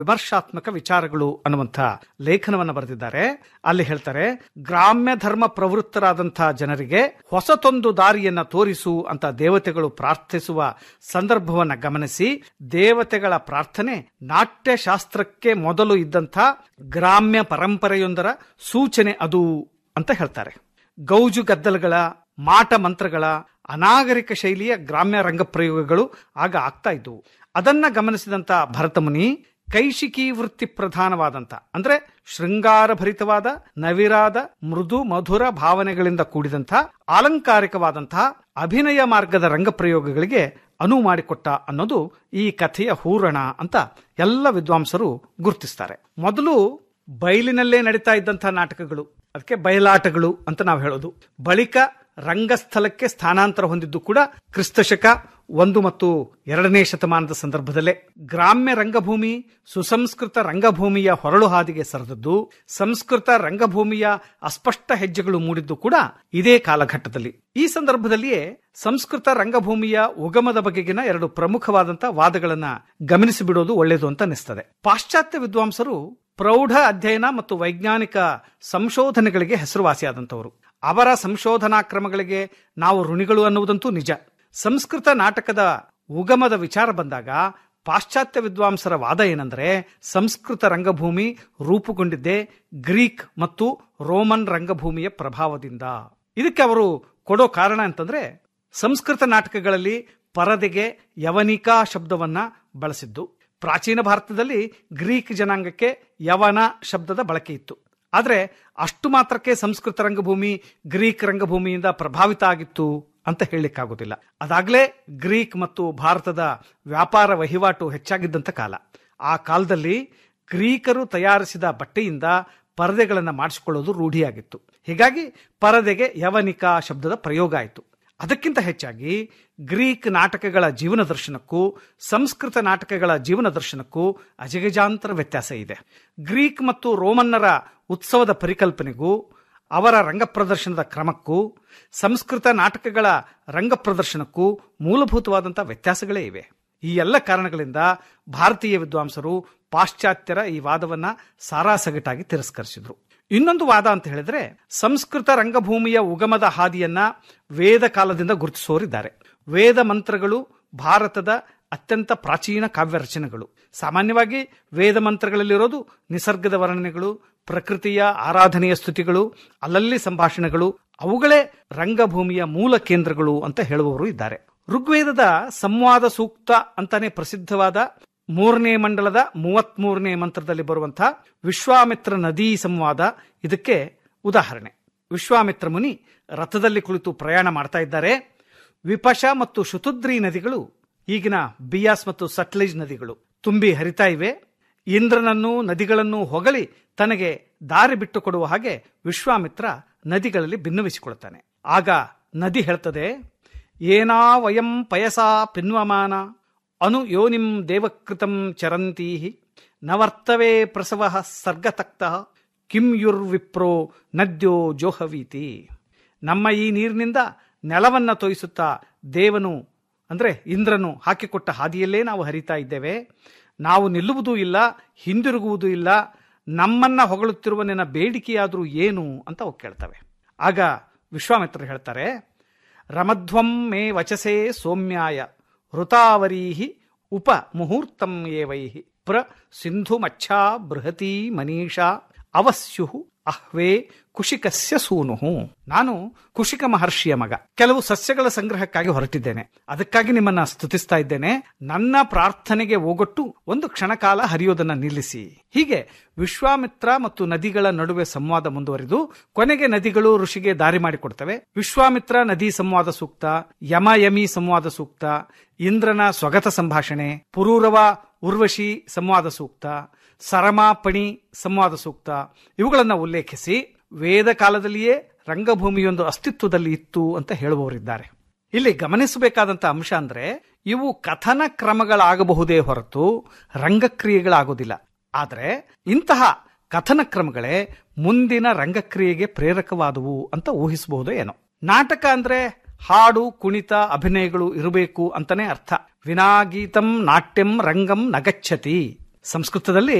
ವಿಮರ್ಶಾತ್ಮಕ ವಿಚಾರಗಳು ಅನ್ನುವಂಥ ಲೇಖನವನ್ನು ಬರೆದಿದ್ದಾರೆ ಅಲ್ಲಿ ಹೇಳ್ತಾರೆ ಗ್ರಾಮ್ಯ ಧರ್ಮ ಪ್ರವೃತ್ತರಾದಂತಹ ಜನರಿಗೆ ಹೊಸತೊಂದು ದಾರಿಯನ್ನ ತೋರಿಸು ಅಂತ ದೇವತೆಗಳು ಪ್ರಾರ್ಥಿಸುವ ಸಂದರ್ಭವನ್ನ ಗಮನಿಸಿ ದೇವತೆಗಳ ಪ್ರಾರ್ಥನೆ ನಾಟ್ಯಶಾಸ್ತ್ರಕ್ಕೆ ಮೊದಲು ಇದ್ದಂಥ ಗ್ರಾಮ್ಯ ಪರಂಪರೆಯೊಂದರ ಸೂಚನೆ ಅದು ಅಂತ ಹೇಳ್ತಾರೆ ಗೌಜು ಗದ್ದಲಗಳ ಮಾಟ ಮಂತ್ರಗಳ ಅನಾಗರಿಕ ಶೈಲಿಯ ಗ್ರಾಮ್ಯ ರಂಗಪ್ರಯೋಗಗಳು ಆಗ ಆಗ್ತಾ ಇದ್ವು ಅದನ್ನ ಗಮನಿಸಿದಂತ ಭರತಮುನಿ ಕೈಶಿಕಿ ವೃತ್ತಿ ಪ್ರಧಾನವಾದಂತ ಅಂದ್ರೆ ಶೃಂಗಾರಭರಿತವಾದ ನವಿರಾದ ಮೃದು ಮಧುರ ಭಾವನೆಗಳಿಂದ ಕೂಡಿದಂಥ ಅಲಂಕಾರಿಕವಾದಂತಹ ಅಭಿನಯ ಮಾರ್ಗದ ರಂಗಪ್ರಯೋಗಗಳಿಗೆ ಅನುವು ಮಾಡಿಕೊಟ್ಟ ಅನ್ನೋದು ಈ ಕಥೆಯ ಹೂರಣ ಅಂತ ಎಲ್ಲ ವಿದ್ವಾಂಸರು ಗುರುತಿಸ್ತಾರೆ ಮೊದಲು ಬಯಲಿನಲ್ಲೇ ನಡೀತಾ ಇದ್ದಂತಹ ನಾಟಕಗಳು ಅದಕ್ಕೆ ಬಯಲಾಟಗಳು ಅಂತ ನಾವು ಹೇಳೋದು ಬಳಿಕ ರಂಗಸ್ಥಳಕ್ಕೆ ಸ್ಥಾನಾಂತರ ಹೊಂದಿದ್ದು ಕೂಡ ಕ್ರಿಸ್ತಶಕ ಒಂದು ಮತ್ತು ಎರಡನೇ ಶತಮಾನದ ಸಂದರ್ಭದಲ್ಲೇ ಗ್ರಾಮ್ಯ ರಂಗಭೂಮಿ ಸುಸಂಸ್ಕೃತ ರಂಗಭೂಮಿಯ ಹೊರಳು ಹಾದಿಗೆ ಸರಿದದ್ದು ಸಂಸ್ಕೃತ ರಂಗಭೂಮಿಯ ಅಸ್ಪಷ್ಟ ಹೆಜ್ಜೆಗಳು ಮೂಡಿದ್ದು ಕೂಡ ಇದೇ ಕಾಲಘಟ್ಟದಲ್ಲಿ ಈ ಸಂದರ್ಭದಲ್ಲಿಯೇ ಸಂಸ್ಕೃತ ರಂಗಭೂಮಿಯ ಉಗಮದ ಬಗೆಗಿನ ಎರಡು ಪ್ರಮುಖವಾದಂತಹ ವಾದಗಳನ್ನ ಗಮನಿಸಿ ಬಿಡೋದು ಒಳ್ಳೆಯದು ಅಂತ ಅನಿಸ್ತದೆ ಪಾಶ್ಚಾತ್ಯ ವಿದ್ವಾಂಸರು ಪ್ರೌಢ ಅಧ್ಯಯನ ಮತ್ತು ವೈಜ್ಞಾನಿಕ ಸಂಶೋಧನೆಗಳಿಗೆ ಹೆಸರುವಾಸಿಯಾದಂಥವರು ಅವರ ಸಂಶೋಧನಾ ಕ್ರಮಗಳಿಗೆ ನಾವು ಋಣಿಗಳು ಅನ್ನುವುದಂತೂ ನಿಜ ಸಂಸ್ಕೃತ ನಾಟಕದ ಉಗಮದ ವಿಚಾರ ಬಂದಾಗ ಪಾಶ್ಚಾತ್ಯ ವಿದ್ವಾಂಸರ ವಾದ ಏನಂದ್ರೆ ಸಂಸ್ಕೃತ ರಂಗಭೂಮಿ ರೂಪುಗೊಂಡಿದ್ದೇ ಗ್ರೀಕ್ ಮತ್ತು ರೋಮನ್ ರಂಗಭೂಮಿಯ ಪ್ರಭಾವದಿಂದ ಇದಕ್ಕೆ ಅವರು ಕೊಡೋ ಕಾರಣ ಅಂತಂದ್ರೆ ಸಂಸ್ಕೃತ ನಾಟಕಗಳಲ್ಲಿ ಪರದೆಗೆ ಯವನಿಕಾ ಶಬ್ದವನ್ನ ಬಳಸಿದ್ದು ಪ್ರಾಚೀನ ಭಾರತದಲ್ಲಿ ಗ್ರೀಕ್ ಜನಾಂಗಕ್ಕೆ ಯವನ ಶಬ್ದದ ಬಳಕೆ ಇತ್ತು ಆದರೆ ಅಷ್ಟು ಮಾತ್ರಕ್ಕೆ ಸಂಸ್ಕೃತ ರಂಗಭೂಮಿ ಗ್ರೀಕ್ ರಂಗಭೂಮಿಯಿಂದ ಪ್ರಭಾವಿತ ಆಗಿತ್ತು ಅಂತ ಹೇಳಲಿಕ್ಕಾಗೋದಿಲ್ಲ ಅದಾಗಲೇ ಗ್ರೀಕ್ ಮತ್ತು ಭಾರತದ ವ್ಯಾಪಾರ ವಹಿವಾಟು ಹೆಚ್ಚಾಗಿದ್ದಂಥ ಕಾಲ ಆ ಕಾಲದಲ್ಲಿ ಗ್ರೀಕರು ತಯಾರಿಸಿದ ಬಟ್ಟೆಯಿಂದ ಪರದೆಗಳನ್ನು ಮಾಡಿಸಿಕೊಳ್ಳೋದು ರೂಢಿಯಾಗಿತ್ತು ಹೀಗಾಗಿ ಪರದೆಗೆ ಯವನಿಕಾ ಶಬ್ದದ ಪ್ರಯೋಗ ಆಯಿತು ಅದಕ್ಕಿಂತ ಹೆಚ್ಚಾಗಿ ಗ್ರೀಕ್ ನಾಟಕಗಳ ಜೀವನ ದರ್ಶನಕ್ಕೂ ಸಂಸ್ಕೃತ ನಾಟಕಗಳ ಜೀವನ ದರ್ಶನಕ್ಕೂ ಅಜಗಜಾಂತರ ವ್ಯತ್ಯಾಸ ಇದೆ ಗ್ರೀಕ್ ಮತ್ತು ರೋಮನ್ನರ ಉತ್ಸವದ ಪರಿಕಲ್ಪನೆಗೂ ಅವರ ರಂಗ ಪ್ರದರ್ಶನದ ಕ್ರಮಕ್ಕೂ ಸಂಸ್ಕೃತ ನಾಟಕಗಳ ರಂಗ ಪ್ರದರ್ಶನಕ್ಕೂ ಮೂಲಭೂತವಾದಂತಹ ವ್ಯತ್ಯಾಸಗಳೇ ಇವೆ ಈ ಎಲ್ಲ ಕಾರಣಗಳಿಂದ ಭಾರತೀಯ ವಿದ್ವಾಂಸರು ಪಾಶ್ಚಾತ್ಯರ ಈ ವಾದವನ್ನ ಸಾರಾಸಗಟಾಗಿ ತಿರಸ್ಕರಿಸಿದ್ರು ಇನ್ನೊಂದು ವಾದ ಅಂತ ಹೇಳಿದ್ರೆ ಸಂಸ್ಕೃತ ರಂಗಭೂಮಿಯ ಉಗಮದ ಹಾದಿಯನ್ನ ವೇದ ಕಾಲದಿಂದ ಗುರುತಿಸೋರಿದ್ದಾರೆ ವೇದ ಮಂತ್ರಗಳು ಭಾರತದ ಅತ್ಯಂತ ಪ್ರಾಚೀನ ಕಾವ್ಯ ರಚನೆಗಳು ಸಾಮಾನ್ಯವಾಗಿ ವೇದ ಮಂತ್ರಗಳಲ್ಲಿರೋದು ನಿಸರ್ಗದ ವರ್ಣನೆಗಳು ಪ್ರಕೃತಿಯ ಆರಾಧನೆಯ ಸ್ತುತಿಗಳು ಅಲ್ಲಲ್ಲಿ ಸಂಭಾಷಣೆಗಳು ಅವುಗಳೇ ರಂಗಭೂಮಿಯ ಮೂಲ ಕೇಂದ್ರಗಳು ಅಂತ ಹೇಳುವವರು ಇದ್ದಾರೆ ಋಗ್ವೇದದ ಸಂವಾದ ಸೂಕ್ತ ಅಂತಾನೆ ಪ್ರಸಿದ್ಧವಾದ ಮೂರನೇ ಮಂಡಲದ ಮೂವತ್ಮೂರನೇ ಮಂತ್ರದಲ್ಲಿ ಬರುವಂತಹ ವಿಶ್ವಾಮಿತ್ರ ನದಿ ಸಂವಾದ ಇದಕ್ಕೆ ಉದಾಹರಣೆ ವಿಶ್ವಾಮಿತ್ರ ಮುನಿ ರಥದಲ್ಲಿ ಕುಳಿತು ಪ್ರಯಾಣ ಮಾಡ್ತಾ ಇದ್ದಾರೆ ವಿಪಶ ಮತ್ತು ಶುತುದ್ರಿ ನದಿಗಳು ಈಗಿನ ಬಿಯಾಸ್ ಮತ್ತು ಸಟ್ಲೇಜ್ ನದಿಗಳು ತುಂಬಿ ಹರಿತಾ ಇವೆ ಇಂದ್ರನನ್ನು ನದಿಗಳನ್ನು ಹೊಗಳಿ ತನಗೆ ದಾರಿ ಬಿಟ್ಟು ಕೊಡುವ ಹಾಗೆ ವಿಶ್ವಾಮಿತ್ರ ನದಿಗಳಲ್ಲಿ ಭಿನ್ನವಿಸಿಕೊಳ್ತಾನೆ ಆಗ ನದಿ ಹೇಳ್ತದೆ ಏನಾ ವಯಂ ಪಯಸಾ ಪಿನ್ವಮಾನ ಅನು ಯೋನಿಂ ದೇವಕೃತಂ ಚರಂತೀ ನವರ್ತವೇ ಪ್ರಸವ ಸರ್ಗತಕ್ತ ಕಿಂ ಯುರ್ವಿಪ್ರೋ ನದ್ಯೋ ಜೋಹವೀತಿ ನಮ್ಮ ಈ ನೀರಿನಿಂದ ನೆಲವನ್ನ ತೋಯಿಸುತ್ತಾ ದೇವನು ಅಂದ್ರೆ ಇಂದ್ರನು ಹಾಕಿಕೊಟ್ಟ ಹಾದಿಯಲ್ಲೇ ನಾವು ಹರಿತಾ ಇದ್ದೇವೆ ನಾವು ನಿಲ್ಲುವುದೂ ಇಲ್ಲ ಹಿಂದಿರುಗುವುದೂ ಇಲ್ಲ ನಮ್ಮನ್ನ ಹೊಗಳುತ್ತಿರುವ ನಿನ್ನ ಬೇಡಿಕೆಯಾದರೂ ಏನು ಅಂತ ಅವು ಕೇಳ್ತವೆ ಆಗ ವಿಶ್ವಾಮಿತ್ರರು ಹೇಳ್ತಾರೆ ರಮಧ್ವಂ ಮೇ ವಚಸೇ ಸೌಮ್ಯಾಯ ಋತಾವರೀಹಿ ಉಪ ಮುಹೂರ್ತಂ ಏವೈಹಿ ಪ್ರ ಸಿಂಧು ಮಚ್ಛಾ ಬೃಹತಿ ಮನೀಷಾ ಅವಸ್ಯು ಅಹ್ವೇ ಕುಶಿಕಸ್ಯ ಸೂನು ನಾನು ಕುಶಿಕ ಮಹರ್ಷಿಯ ಮಗ ಕೆಲವು ಸಸ್ಯಗಳ ಸಂಗ್ರಹಕ್ಕಾಗಿ ಹೊರಟಿದ್ದೇನೆ ಅದಕ್ಕಾಗಿ ನಿಮ್ಮನ್ನ ಸ್ತುತಿಸ್ತಾ ಇದ್ದೇನೆ ನನ್ನ ಪ್ರಾರ್ಥನೆಗೆ ಓಗೊಟ್ಟು ಒಂದು ಕ್ಷಣಕಾಲ ಹರಿಯೋದನ್ನ ನಿಲ್ಲಿಸಿ ಹೀಗೆ ವಿಶ್ವಾಮಿತ್ರ ಮತ್ತು ನದಿಗಳ ನಡುವೆ ಸಂವಾದ ಮುಂದುವರಿದು ಕೊನೆಗೆ ನದಿಗಳು ಋಷಿಗೆ ದಾರಿ ಮಾಡಿಕೊಡ್ತವೆ ವಿಶ್ವಾಮಿತ್ರ ನದಿ ಸಂವಾದ ಸೂಕ್ತ ಯಮ ಯಮಿ ಸಂವಾದ ಸೂಕ್ತ ಇಂದ್ರನ ಸ್ವಗತ ಸಂಭಾಷಣೆ ಪುರೂರವ ಉರ್ವಶಿ ಸಂವಾದ ಸೂಕ್ತ ಸರಮಾಪಣಿ ಸಂವಾದ ಸೂಕ್ತ ಇವುಗಳನ್ನು ಉಲ್ಲೇಖಿಸಿ ವೇದ ಕಾಲದಲ್ಲಿಯೇ ರಂಗಭೂಮಿಯೊಂದು ಅಸ್ತಿತ್ವದಲ್ಲಿ ಇತ್ತು ಅಂತ ಹೇಳುವವರಿದ್ದಾರೆ ಇಲ್ಲಿ ಗಮನಿಸಬೇಕಾದಂತ ಅಂಶ ಅಂದ್ರೆ ಇವು ಕಥನ ಕ್ರಮಗಳಾಗಬಹುದೇ ಹೊರತು ರಂಗಕ್ರಿಯೆಗಳಾಗೋದಿಲ್ಲ ಆದರೆ ಇಂತಹ ಕಥನ ಕ್ರಮಗಳೇ ಮುಂದಿನ ರಂಗಕ್ರಿಯೆಗೆ ಪ್ರೇರಕವಾದವು ಅಂತ ಊಹಿಸಬಹುದು ಏನೋ ನಾಟಕ ಅಂದ್ರೆ ಹಾಡು ಕುಣಿತ ಅಭಿನಯಗಳು ಇರಬೇಕು ಅಂತಾನೆ ಅರ್ಥ ವಿನಾಗೀತಂ ನಾಟ್ಯಂ ರಂಗಂ ನಗಚ್ಚತಿ ಸಂಸ್ಕೃತದಲ್ಲಿ